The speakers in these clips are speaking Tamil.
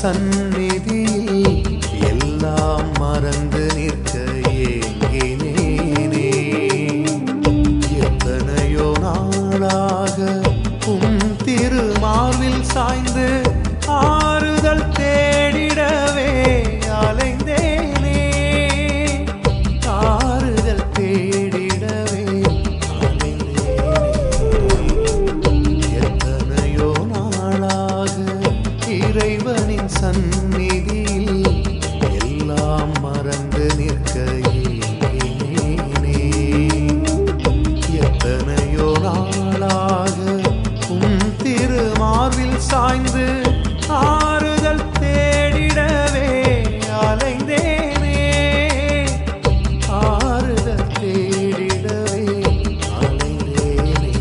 சந்நிதியில் எல்லாம் மறந்து நிற்க ஏங்கினேனே எத்தனையோ நாளாக உம் திருமார்பில் சாய்ந்து ஆறுதல் தேடிடவே அலைந்தேனே ஆறுதல் தேடிடவே அலைந்தேனே எத்தனையோ நாளாக இறைவனின் சந்நிதியில் எல்லாம் மறந்து நிற்க ஏங்கினேனே. எத்தனையோ நாளாக உம் திருமார்பில் சாய்ந்து ஆறுதல் தேடிடவே அலைந்தேனே ஆறுதல் தேடிடவே அலைந்தேனே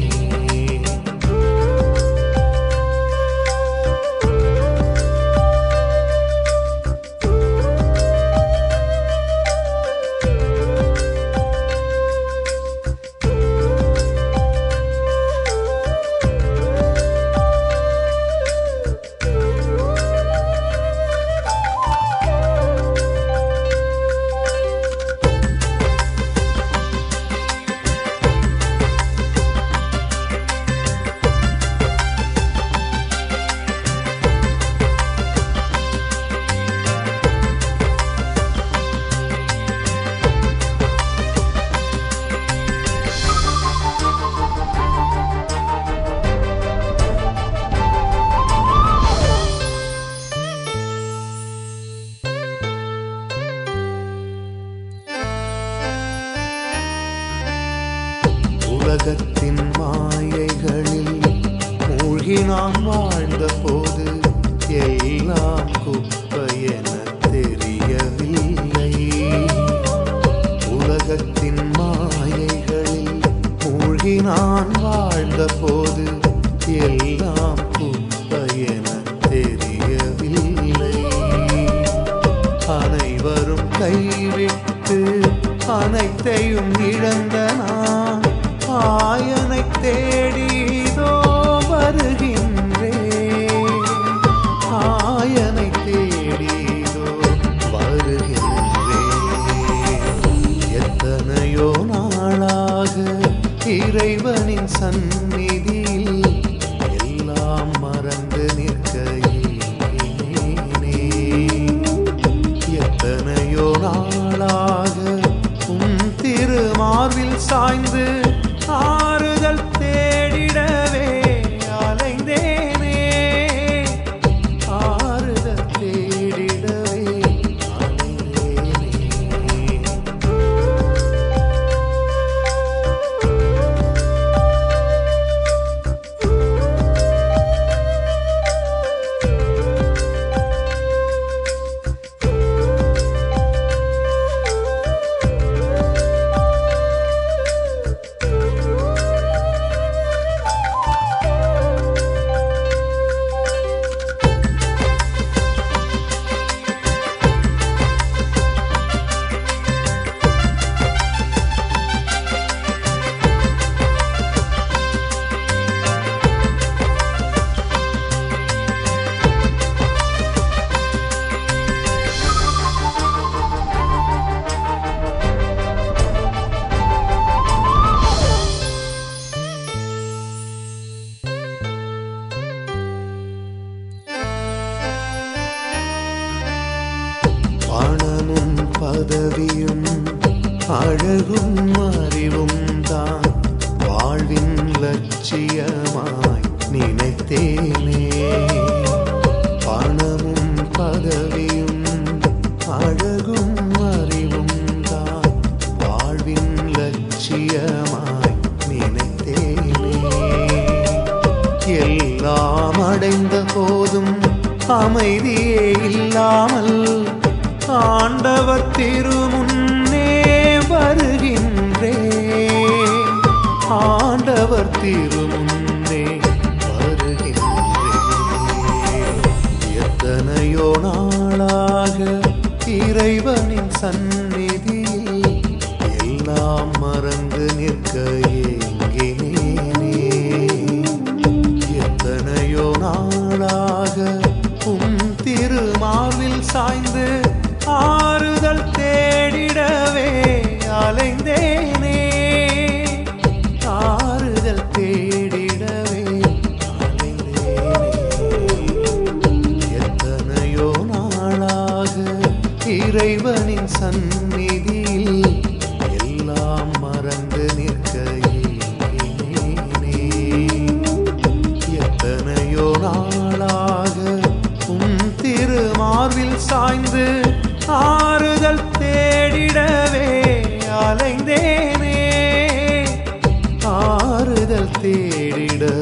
உலகத்தின் மாயைகளில் மூழ்கி நாம் வாழ்ந்த போது எல்லாம் குப்பையென தெரியவில்லை உலகத்தின் மாயைகளில் மூழ்கி நான் வாழ்ந்த போது எல்லாம் குப்பையென தெரியவில்லை அனைவரும் கைவிட்டு அனைத்தையும் இழந்த நான் ஆயனை தேடிதோ வருகின்றேன் ஆயனை தேடிதோ வருகின்றேன் எத்தனையோ நாளாக இறைவனின் சந்நிதியில் எல்லாம் மறந்து நிற்க ஏங்கினேனே. எத்தனையோ நாளாக உம் திருமார்பில் சாய்ந்து ஆறுதல் தேடிடவே அலைந்தேனே ஆறுதல் தேடிடவே அலைந்தேனே பணமும் பதவியும் அழகும் அறிவும் தான் வாழ்வின் லட்சியமாய் நினைத்தேனே பணமும் பதவியும் அழகும் அறிவும் தான் வாழ்வின் லட்சியமாய் நினைத்தேனே எல்லாம் அடைந்த போதும் அமைதியே இல்லாமல் ஆண்டவர் திருமுன்னே வருகின்றேன் ஆண்டவர் திருமுன்னே வருகின்றேன் எத்தனையோ நாளாக இறைவனின் சந்நிதியில் எல்லாம் மறந்து நிற்க ஏங்கினேனே எத்தனையோ நாளாக உம் திரு இறைவனின் சந்நிதியில் எல்லாம் மறந்து நிற்கையினே எத்தனையோ நாளாக உன் திருமார்பில் சாய்ந்து ஆறுதல் தேடிடவே அலைந்தேனே ஆறுதல் தேடிடவே